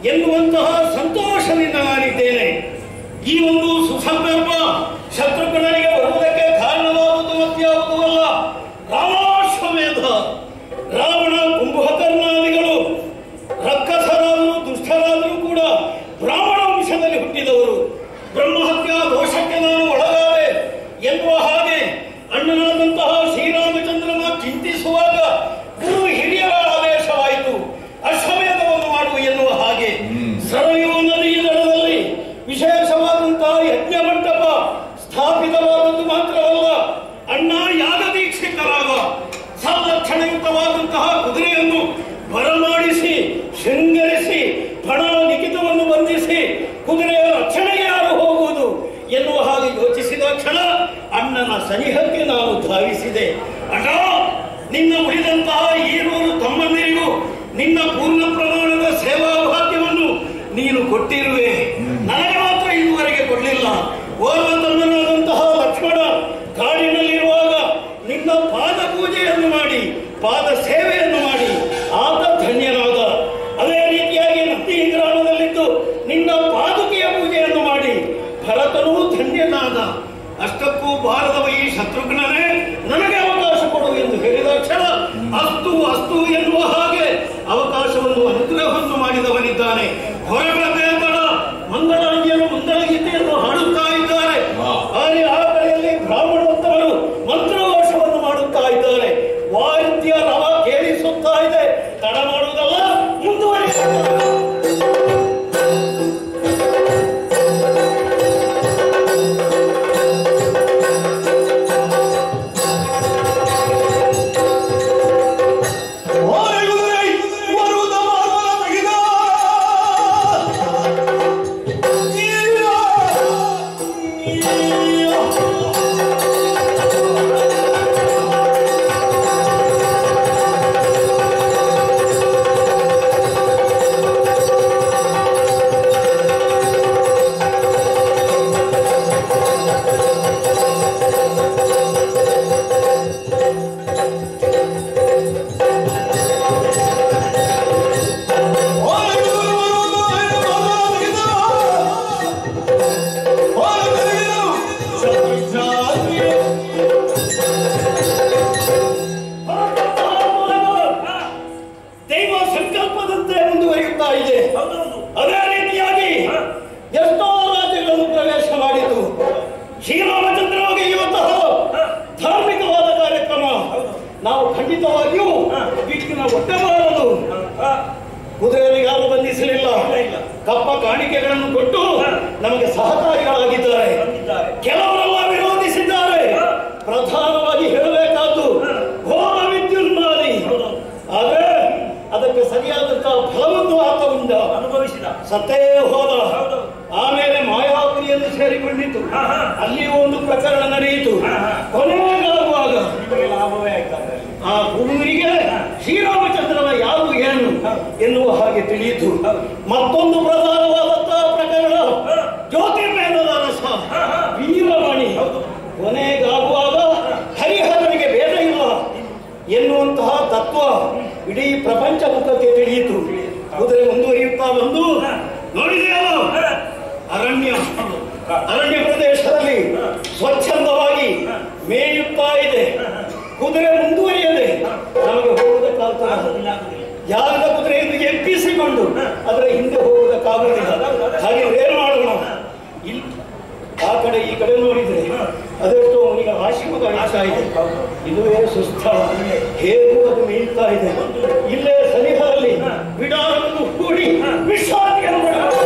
ಎನ್ನುವಂತಹ ಸಂತೋಷದಿಂದ ನಾನಿದ್ದೇನೆ ಈ ಒಂದು ಸುಸಂದರ್ಭ ಶತ್ರುಘ್ನನಿಗೆ ಬರುವುದಕ್ಕೆ ಕಾರಣವಾಗುವುದು ಮತ್ಯಾವುದೂ ಅಲ್ಲ ರಾಮಾಶ್ವಮೇಧ ರಾವಣ ಕುಂಭಕರ್ಣಾದಿಗಳು ರಕ್ಕಸರಾದರು ದುಷ್ಟರಾದರೂ ಕೂಡ ಬ್ರಾಹ್ಮಣ ವಂಶದಲ್ಲಿ ಹುಟ್ಟಿದವರು ಬ್ರಹ್ಮಹತ್ಯಾ ದೋಷಕ್ಕೆ ನಾನು ಒಳಗಾದೆ ಎನ್ನುವ ಹಾಗೆ ಅಣ್ಣನಾದಂತಹ ಶ್ರೀರಾಮಚಂದ್ರನ ಚಿಂತಿಸುವಾಗ ಗುರು ಹಿರಿಯರ ಆದೇಶವಾಯಿತು ಅಶ್ವಮೇಧವನ್ನು ಮಾಡು ಎನ್ನುವ ಹಾಗೆ ಸರಯೂ ನದಿ ದಡದಲ್ಲಿ ವಿಶೇಷವಾದಂತಹ ಯಜ್ಞ ಮಂಟಪ ಸ್ಥಾಪಿತವಾದದ್ದು ಮಾತ್ರವಲ್ಲ ಅಣ್ಣ ಯಾಗ ದೀಕ್ಷಿತರಾದ ಸಂರಕ್ಷಣಯುಕ್ತವಾದಂತಹ ಕುದುರೆಯನ್ನು ಬರಮಾಡಿಸಿ ಶೃಂಗರಿಸಿ ಹಣ ಲಿಖಿತವನ್ನು ಬಂಧಿಸಿ ಕುದುರೆಯ ರಕ್ಷಣೆಗೆ ಯಾರು ಹೋಗುವುದು ಎನ್ನುವ ಹಾಗೆ ಯೋಚಿಸಿದ ಕ್ಷಣ ಅಣ್ಣನ ಸನಿಹಕ್ಕೆ ನಾನು ಧಾವಿಸಿದೆ ಅಣ್ಣ ನಿನ್ನ ಉಳಿದಂತಹ ಈರೂರು ತಮ್ಮಂದಿರಿಗೂ ನಿನ್ನ ಪೂರ್ಣ ಪ್ರಮಾಣದ ಸೇವಾ ಭಾಗ್ಯವನ್ನು ನೀನು ಕೊಟ್ಟಿರುವೆ ನನಗೆ ಮಾತ್ರ ಇದುವರೆಗೆ ಕೊಡಲಿಲ್ಲ ಓರ್ವ ತಮ್ಮನಾದಂತಹ ಲಕ್ಷ್ಮಣ ಕಾಡಿನಲ್ಲಿರುವಾಗ ನಿನ್ನ ಪಾದ ಪೂಜೆಯನ್ನು ಮಾಡಿ ಪಾದ ಸೇವೆಯನ್ನು ಮಾಡಿ ಆತ ಧನ್ಯನಾದ ಅದೇ ರೀತಿಯಾಗಿ ನದಿ ಗ್ರಾಮದಲ್ಲಿದ್ದು ನಿನ್ನ ಪಾದುಕೆಯ ಪೂಜೆಯನ್ನು ಮಾಡಿ ಭರತನೂ ಧನ್ಯನಾದ ಅಷ್ಟಕ್ಕೂ ಬಾರದವ ಈ ಶತ್ರುಘ್ನನೇ ನನಗೆ ಅವಕಾಶ ಕೊಡು ಎಂದು ಹೇಳಿದ ಕ್ಷಣ ಅಸ್ತು ಅಸ್ತು ಎನ್ನುವ ಹಾಗೆ ಅವಕಾಶವನ್ನು ಅನುಗ್ರಹವನ್ನು ಮಾಡಿದವನಿದ್ದಾನೆ ಹೊರಗಡೆ ತಡ ಮಂಗಳಾಂಗಿಯರು ಮಂಗಳ ಗೀತೆಯನ್ನು ಹಾಡುತ್ತಾ ಇದ್ದಾರೆ ಆದರೆ ಆ ಕಡೆಯಲ್ಲಿ ಬ್ರಾಹ್ಮಣೋತ್ತಮರು ಮಂತ್ರಘೋಷವನ್ನು ಮಾಡುತ್ತಾ ಇದ್ದಾರೆ ವಾದ್ಯ ರವ ಕೇಳಿಸುತ್ತಾ ಇದೆ ತಡ ಮಾಡುವುದಲ್ಲ ಮುಂದುವರಿಸುತ್ತದೆ ದೈವ ಸಂಕಲ್ಪದಂತೆ ಮುಂದುವರಿಯುತ್ತಾ ಇದೆ ಅದೇ ರೀತಿಯಾಗಿ ಎಷ್ಟೋ ರಾಜ್ಯಗಳನ್ನು ಪ್ರವೇಶ ಮಾಡಿತು ಶ್ರೀರಾಮಚಂದ್ರ ಒಗೆಯುವಂತಹ ಧಾರ್ಮಿಕವಾದ ಕಾರ್ಯಕ್ರಮ ನಾವು ಖಂಡಿತವಾಗಿಯೂ ಬಿಟ್ಟಿನ ಒಟ್ಟಬಾರದು ಕುದುರೆಯನ್ನು ಯಾರು ಬಂಧಿಸಲಿಲ್ಲ ಕಪ್ಪ ಕಾಣಿಕೆಗಳನ್ನು ಕೊಟ್ಟು ನಮಗೆ ಸಹಕಾರಿಗಳಾಗಿದ್ದಾರೆ ಕೆಲವರೆಲ್ಲ ವಿರೋಧಿಸಿದ್ದಾರೆ ಪ್ರಧಾನವಾಗಿ ಹೇಳಬೇಕಾದ್ದು ಘೋರ ವಿದ್ಯುನ್ಮಾದಿ ಆದ್ರೆ ಅದಕ್ಕೆ ಸರಿಯಾದಂತಹ ಫಲವನ್ನು ಆತ ಉಂಡ ಅನುಭವಿಸಿದ ಸತ್ತೇ ಹೋದ ಆಮೇಲೆ ಮಾಯಾಪುರಿಯನ್ನು ಸೇರಿಕೊಂಡಿತು ಅಲ್ಲಿಯೂ ಒಂದು ಪ್ರಕರಣ ನಡೆಯಿತು ಕೊನೆಗಾಗುವಾಗ ನಿಮಗೆ ಲಾಭವೇ ಆಯ್ತಾರೆ ಆ ಗುರುವಿಗೆ ಶ್ರೀರಾಮಚಂದ್ರನ ಯಾರು ಏನು ಎನ್ನುವ ಹಾಗೆ ತಿಳಿಯಿತು ಮತ್ತೊಂದು ಪ್ರಧಾನವಾದಂತಹ ಪ್ರಕರಣ ಜ್ಯೋತಿರ್ವೇದದ ರಸ ವೀರವಾಣಿ ಕೊನೆಗಾಗುವಾಗ ಹರಿಹರನಿಗೆ ಬೇಡ ಇಲ್ಲ ಎನ್ನುವಂತಹ ತತ್ವ ಇಡೀ ಪ್ರಪಂಚ ಮುಖಕ್ಕೆ ತಿಳಿಯಿತು ಕುದುರೆ ಮುಂದುವರಿಯುತ್ತಾ ಬಂದು ನೋಡಿದೆಯಲ್ಲ ಅರಣ್ಯ ಅರಣ್ಯ ಪ್ರದೇಶದಲ್ಲಿ ಸ್ವಚ್ಛಂದವಾಗಿ ಮೇಯುತ್ತಾ ಇದೆ ಕುದುರೆ ಮುಂದುವರಿಯದೆ ನಮಗೆ ಹೋಗುವುದಕ್ಕಾಗ್ತದೆ ಆಗುದಿಲ್ಲ ಆಗುದಿಲ್ಲ ಯಾರದ ಕುದುರೆಯನ್ನು ಎಬ್ಬಿಸಿಕೊಂಡು ಅದರ ಹಿಂದೆ ಹೋಗುವುದಕ್ಕಾಗುವುದಿಲ್ಲ ಹಾಗೆ ಏನು ಮಾಡೋಣ ಇಲ್ಲಿ ಆ ಕಡೆ ಈ ಕಡೆ ನೋಡಿದ್ರೆ ಅದೆಷ್ಟೋ ಅವನಿಗೆ ಆಶೀರ್ವಾದ ಆಗ್ತಾ ಇದೆ ಇದುವೇ ಸುಸ್ಥ ಹೇಗೂ ಅದು ಮೇಯ್ತಾ ಇದೆ ಇಲ್ಲೇ ಸನಿಹದಲ್ಲಿ ಬಿಡಾರವನ್ನು ಕೂಡಿ ವಿಶ್ರಾಂತಿಯನ್ನು ಪಡೆಯುವ